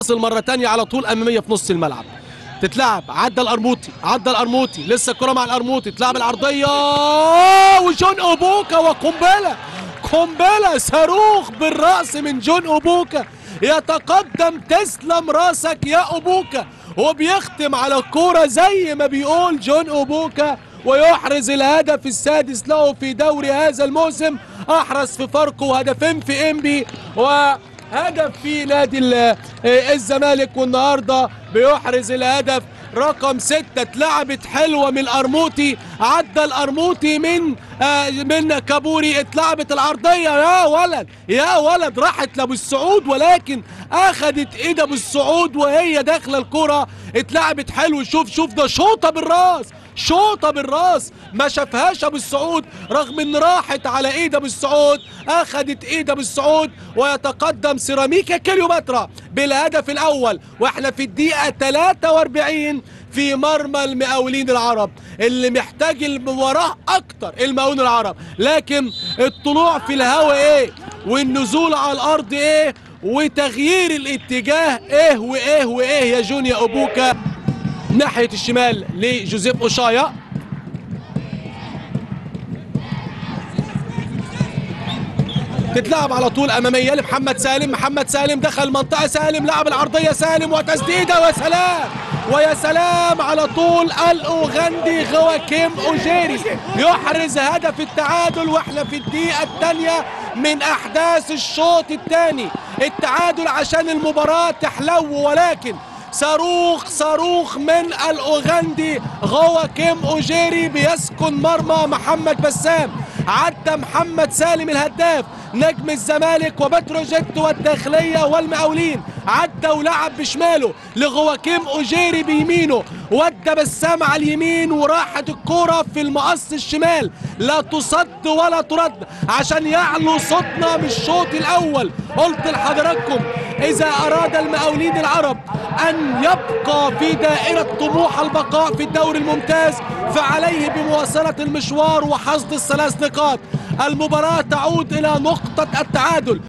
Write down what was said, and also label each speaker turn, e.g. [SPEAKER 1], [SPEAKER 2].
[SPEAKER 1] تصل مرة تانية على طول أمامية في نص الملعب تتلعب عدى القرموطي عدى القرموطي لسه الكرة مع القرموطي تلعب العرضية وجون أوبوكا وقنبلة قنبلة صاروخ بالرأس من جون أوبوكا يتقدم تسلم راسك يا أوبوكا وبيختم على الكورة زي ما بيقول جون أوبوكا ويحرز الهدف السادس له في دوري هذا الموسم أحرز في فاركو هدفين في إنبي وهدف في نادي ال- الزمالك والنهارده بيحرز الهدف رقم ستة اتلعبت حلوة من القرموطي عدى القرموطي من آه من كابوري اتلعبت العرضية يا ولد يا ولد راحت لابو السعود ولكن اخدت ايد ابو السعود وهي داخلة الكرة اتلعبت حلو شوف شوف ده شوطة بالراس شوطة بالراس ما شافهاش ابو السعود رغم ان راحت على ايد ابو السعود اخدت ايد ابو السعود ويتقدم سيراميكا كليوباترا بالهدف الاول واحنا في الدقيقة 43 في مرمى المقاولين العرب اللي محتاج المباراة اكتر المقاولين العرب لكن الطلوع في الهواء ايه والنزول على الارض ايه وتغيير الاتجاه ايه وايه وايه يا جونيا اوبوكا ناحية الشمال لجوزيف أوشايا تتلعب على طول أمامية لمحمد سالم محمد سالم دخل منطقة سالم لعب العرضية سالم وتسديدة وسلام ويا سلام على طول الأوغندي غواكيم أوجيري يحرز هدف التعادل واحنا في الدقيقة الثانية من أحداث الشوط الثاني التعادل عشان المباراة تحلو ولكن صاروخ صاروخ من الاوغندي غوا كيم اوجيري بيسكن مرمى محمد بسام عدى محمد سالم الهداف نجم الزمالك وبتروجيت والداخلية والمقاولين عدى ولعب بشماله لغواكيم اوجيري بيمينه ودى بسام على اليمين وراحت الكرة في المقص الشمال لا تصد ولا ترد عشان يعلو صوتنا من الشوط الاول قلت لحضراتكم اذا اراد المقاولين العرب ان يبقى في دائرة طموح البقاء في الدوري الممتاز فعليه بمواصلة المشوار وحصد الثلاث نقاط المباراة تعود الى نقطة التعادل